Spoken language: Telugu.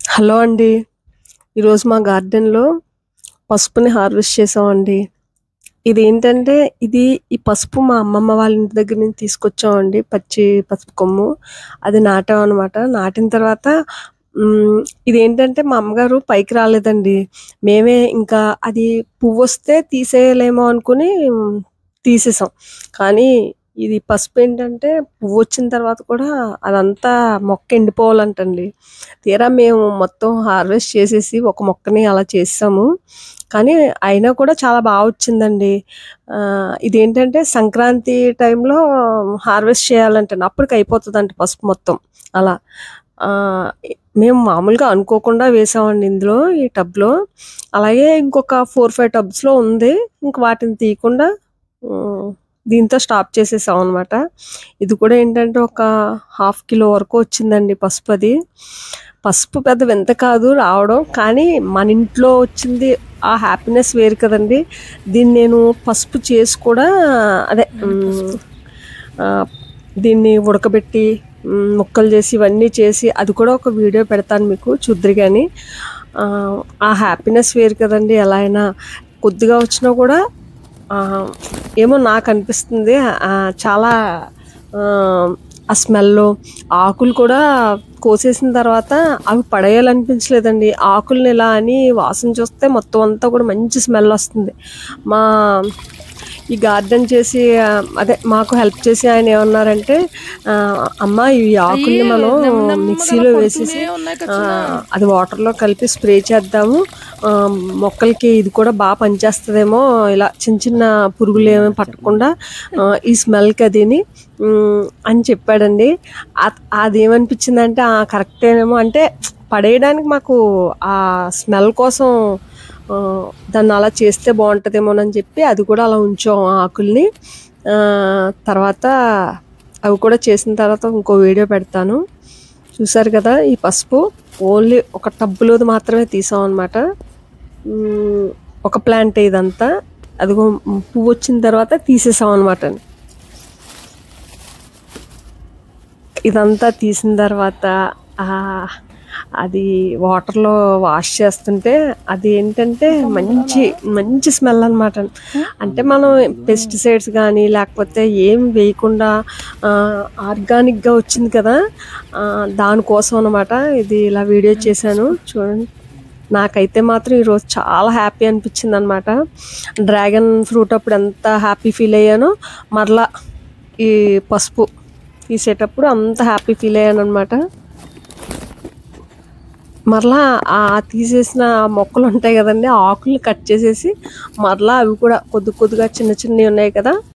హలో అండి ఈరోజు మా గార్డెన్లో పసుపుని హార్వెస్ట్ చేసామండి ఇది ఏంటంటే ఇది ఈ పసుపు మా అమ్మమ్మ వాళ్ళ ఇంటి దగ్గర నుంచి తీసుకొచ్చామండి పచ్చి పసుపు కొమ్ము అది నాటాం అనమాట నాటిన తర్వాత మ్, ఇదేంటంటే మా అమ్మగారు పైకి రాలేదండి మేమే ఇంకా అది పువ్వు వస్తే తీసేయలేమో అనుకుని మ్, తీసేసాం కానీ ఇది పసుపు ఏంటంటే పువ్వు వచ్చిన తర్వాత కూడా అదంతా మొక్క ఎండిపోవాలంటండి తీరా మేము మొత్తం హార్వెస్ట్ చేసేసి ఒక మొక్కని అలా చేసాము కానీ అయినా కూడా చాలా బాగా వచ్చిందండి ఆ, ఇదేంటంటే సంక్రాంతి టైంలో హార్వెస్ట్ చేయాలంటే అప్పటికి అయిపోతుందంట పసుపు మొత్తం అలా ఆ, మేము మామూలుగా అనుకోకుండా వేసామండి ఇందులో ఈ టబ్లో అలాగే ఇంకొక ఫోర్ ఫైవ్ టబ్స్లో ఉంది ఇంక వాటిని తీయకుండా ఉమ్, దీంతో స్టాప్ చేసేసాం అనమాట ఇది కూడా ఏంటంటే ఒక హాఫ్ కిలో వరకు వచ్చిందండి పసుపు అది పసుపు పెద్ద వింత కాదు రావడం కానీ మన ఇంట్లో వచ్చింది ఆ హ్యాపీనెస్ వేరు కదండి దీన్ని నేను పసుపు చేసి కూడా అదే ఉమ్, ఆ, దీన్ని ఉడకబెట్టి ఉమ్, ముక్కలు చేసి ఇవన్నీ చేసి అది కూడా ఒక వీడియో పెడతాను మీకు చూద్దరు కానీ ఆ, ఆ హ్యాపీనెస్ వేరు కదండి ఎలా అయినా కొద్దిగా వచ్చినా కూడా ఆ, ఏమో నాకు అనిపిస్తుంది ఆ, చాలా ఆ, ఆ స్మెల్ ఆకులు కూడా కోసేసిన తర్వాత అవి పడేయాలనిపించలేదండి ఆకుల్ని ఇలా అని వాసన చూస్తే మొత్తం అంతా కూడా మంచి స్మెల్ వస్తుంది మా ఈ గార్డెన్ చేసి ఆ, అదే మాకు హెల్ప్ చేసి ఆయన ఏమన్నారంటే ఆ, అమ్మ ఈ ఆకుల్ని మనం మిక్సీలో వేసేసి ఆ, అది వాటర్లో కలిపి స్ప్రే చేద్దాము ఆ, మొక్కలకి ఇది కూడా బాగా పనిచేస్తుందేమో ఇలా చిన్న చిన్న పురుగులు ఏమీ పట్టకుండా ఆ, ఈ స్మెల్కి అదిని ఉమ్, అని చెప్పాడండి ఆ- అదేమనిపించిందంటే ఆ కరెక్టేనేమో అంటే పడేయడానికి మాకు ఆ స్మెల్ కోసం ఆ, దాన్ని అలా చేస్తే బాగుంటుందేమోనని చెప్పి అది కూడా అలా ఉంచాం ఆ ఆకుల్ని ఆ, తర్వాత అవి కూడా చేసిన తర్వాత ఇంకో వీడియో పెడతాను చూసారు కదా ఈ పసుపు ఓన్లీ ఒక టబ్బులోది మాత్రమే తీసాం అనమాట ఒక ప్లాంట్ ఇదంతా అదిగో పువ్వు వచ్చిన తర్వాత తీసేసాం అనమాట ఇదంతా తీసిన తర్వాత ఆ, అది వాటర్లో వాష్ చేస్తుంటే అది ఏంటంటే మంచి మంచి స్మెల్ అనమాట అంటే మనం పెస్టిసైడ్స్ కానీ లేకపోతే ఏం వేయకుండా ఆర్గానిక్గా వచ్చింది కదా ఆ, దానికోసం అనమాట ఇది ఇలా వీడియో చేశాను చూడండి నాకైతే మాత్రం ఈరోజు చాలా హ్యాపీ అనిపించింది అనమాట డ్రాగన్ ఫ్రూట్ అప్పుడు ఎంత హ్యాపీ ఫీల్ అయ్యానో మరలా ఈ పసుపు తీసేటప్పుడు అంత హ్యాపీ ఫీల్ అయ్యాను అనమాట మరలా ఆ తీసేసిన మొక్కలు ఉంటాయి కదండి ఆ ఆకుల్ని కట్ చేసేసి మరలా అవి కూడా కొద్ది కొద్దిగా చిన్న చిన్నవి ఉన్నాయి కదా